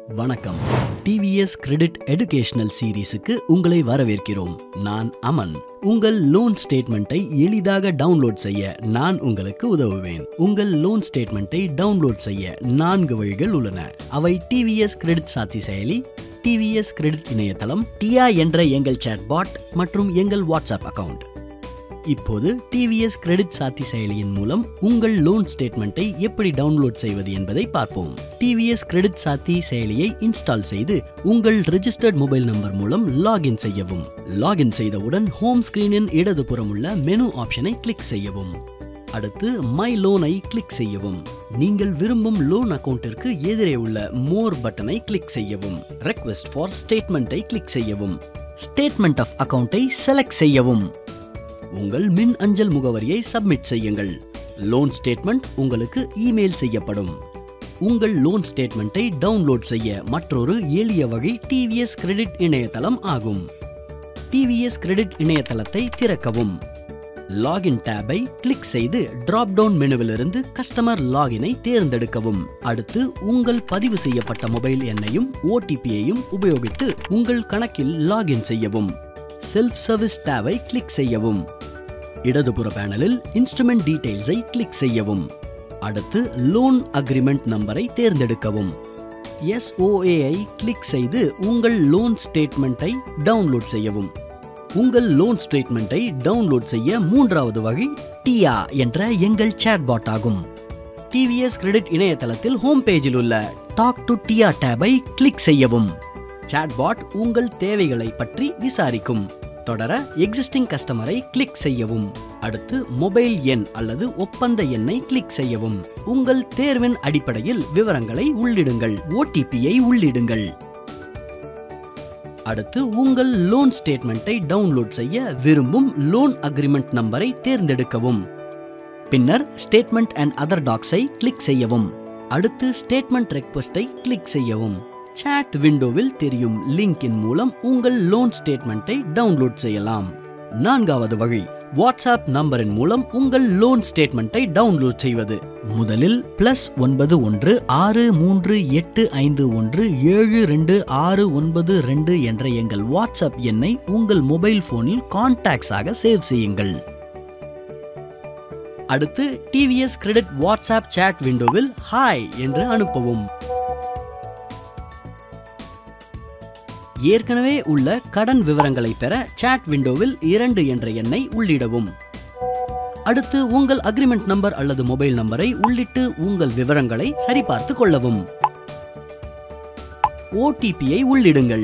வணக்கம் TVS credit educational சீரீஸுக்கு உங்களை வரவேற்கிறோம் நான் அமன் உங்கள் லோன் ஸ்டேட்மெண்ட்டை எளிதாக டவுன்லோட் செய்ய நான் உங்களுக்கு உதவுவேன் உங்கள் லோன் ஸ்டேட்மெண்ட்டை டவுன்லோட் செய்ய நான்கு வழிகள் உள்ளன அவை டிவிஎஸ் கிரெடிட் சாத்தி செயலி டிவிஎஸ் கிரெடிட் இணையதளம் டியா என்ற எங்கள் சேட்பாட் மற்றும் எங்கள் வாட்ஸ்அப் அக்கவுண்ட் இப்போது டிவிஎஸ் கிரெடிட் சாத்தி செயலியின் மூலம் உங்கள் லோன் ஸ்டேட்மெண்ட்டை எப்படி டவுன்லோட் செய்வது என்பதை பார்ப்போம் டிவிஎஸ் கிரெடிட் சாத்தி செயலியை இன்ஸ்டால் செய்து உங்கள் ரெஜிஸ்டர்ட் மொபைல் நம்பர் மூலம் லாகின் செய்யவும் லாகின் செய்தவுடன் ஹோம் ஸ்கிரீனின் இடதுபுறம் உள்ள மெனு ஆப்ஷனை கிளிக் செய்யவும் அடுத்து மை லோனை கிளிக் செய்யவும் நீங்கள் விரும்பும் லோன் அக்கவுண்டிற்கு எதிரே உள்ள மோர் பட்டனை கிளிக் செய்யவும் ரெக்வெஸ்ட் ஃபார் ஸ்டேட்மெண்ட்டை கிளிக் செய்யவும் ஸ்டேட்மெண்ட் ஆஃப் அக்கவுண்டை செலக்ட் செய்யவும் உங்கள் மின் அஞ்சல் முகவரியை சப்மிட் செய்யுங்கள் லோன் ஸ்டேட்மெண்ட் உங்களுக்கு இமெயில் செய்யப்படும் உங்கள் லோன் ஸ்டேட்மெண்ட்டை டவுன்லோட் செய்ய மற்றொரு எளிய வழி டிவிஎஸ் கிரெடிட் இணையதளம் ஆகும் டிவிஎஸ் கிரெடிட் இணையதளத்தை திறக்கவும் லாகின் டேபை கிளிக் செய்து டிராப் டவுன் மெனுவிலிருந்து கஸ்டமர் லாகினை தேர்ந்தெடுக்கவும் அடுத்து உங்கள் பதிவு செய்யப்பட்ட மொபைல் எண்ணையும் ஓடிபியையும் உபயோகித்து உங்கள் கணக்கில் லாகின் செய்யவும் செல்ஃப் சர்வீஸ் டேபை கிளிக் செய்யவும் இடதுபுற பேனலில் இன்ஸ்ட்ருமெண்ட் டீடைல்ஸை கிளிக் செய்யவும் அடுத்து லோன் அக்ரிமெண்ட் நம்பரை தேர்ந்தெடுக்கவும் எஸ்ஓஏஐ கிளிக் செய்து உங்கள் லோன் ஸ்டேட்மெண்ட்டை டவுன்லோட் செய்யவும் உங்கள் லோன் ஸ்டேட்மெண்ட்டை டவுன்லோட் செய்ய மூன்றாவது வழி டியா என்ற எங்கள் சேட்பாட் ஆகும் டிவிஎஸ் கிரெடிட் இணையதளத்தில் ஹோம் பேஜில் உள்ள டாக் டு டியா டேபை கிளிக் செய்யவும் சாட்பாட் உங்கள் தேவைகளை பற்றி விசாரிக்கும் தொடர எக்ஸிஸ்டிங் கஸ்டமரை கிளிக் செய்யவும் அடுத்து மொபைல் எண் அல்லது ஒப்பந்த எண்ணை கிளிக் செய்யவும் உங்கள் தேர்வின் அடிப்படையில் விவரங்களை உள்ளிடுங்கள் ஓடிபியை உள்ளிடுங்கள் அடுத்து உங்கள் லோன் ஸ்டேட்மெண்ட்டை டவுன்லோட் செய்ய விரும்பும் லோன் அக்ரிமெண்ட் நம்பரை தேர்ந்தெடுக்கவும் பின்னர் ஸ்டேட்மெண்ட் அண்ட் அதர் டாக்ஸை கிளிக் செய்யவும் அடுத்து ஸ்டேட்மெண்ட் ரெக்வஸ்டை கிளிக் செய்யவும் சாட் விண்டோவில் தெரியும் லிங்கின் மூலம் உங்கள் லோன் ஸ்டேட்மெண்ட்டை டவுன்லோட் செய்யலாம் நான்காவது வழி வாட்ஸ்அப் நம்பரின் மூலம் உங்கள் லோன் ஸ்டேட்மெண்ட்டை டவுன்லோட் செய்வது முதலில் பிளஸ் ஒன்பது ஒன்று ஆறு மூன்று எட்டு ஐந்து ஒன்று ஏழு ரெண்டு ஆறு ஒன்பது ரெண்டு என்ற எங்கள் வாட்ஸ்அப் எண்ணை உங்கள் மொபைல் போனில் கான்டாக்ட்ஸாக சேவ் செய்யுங்கள் அடுத்து டிவிஎஸ் கிரெடிட் வாட்ஸ்அப் சாட் விண்டோவில் ஹாய் என்று அனுப்பவும் ஏற்கனவே உள்ள கடன் விவரங்களை பெற சாட் விண்டோவில் இரண்டு என்ற எண்ணை உள்ளிடவும் அடுத்து உங்கள் அக்ரிமெண்ட் நம்பர் அல்லது மொபைல் நம்பரை உள்ளிட்டு உங்கள் விவரங்களை சரிபார்த்து கொள்ளவும் ஓடிபியை உள்ளிடுங்கள்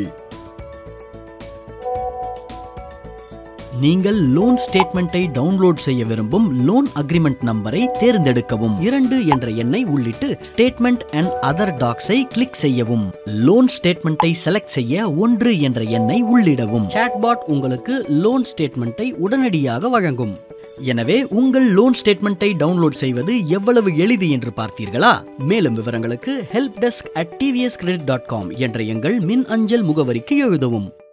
நீங்கள் லோன் ஸ்டேட்மெண்ட்டை டவுன்லோட் செய்ய விரும்பும் லோன் அக்ரிமெண்ட் நம்பரை தேர்ந்தெடுக்கவும் இரண்டு என்ற எண்ணை உள்ளிட்டு ஸ்டேட்மெண்ட் அண்ட் அதர் டாக்ஸை கிளிக் செய்யவும் லோன் ஸ்டேட்மெண்ட்டை செலக்ட் செய்ய ஒன்று என்ற எண்ணை உள்ளிடவும் சாட்பாட் உங்களுக்கு லோன் ஸ்டேட்மெண்ட்டை உடனடியாக வழங்கும் எனவே உங்கள் லோன் ஸ்டேட்மெண்ட்டை டவுன்லோட் செய்வது எவ்வளவு எளிது என்று பார்த்தீர்களா மேலும் விவரங்களுக்கு help desk at TVS credit dot com என்ற எங்கள் மின் அஞ்சல் முகவரிக்கு எழுதவும்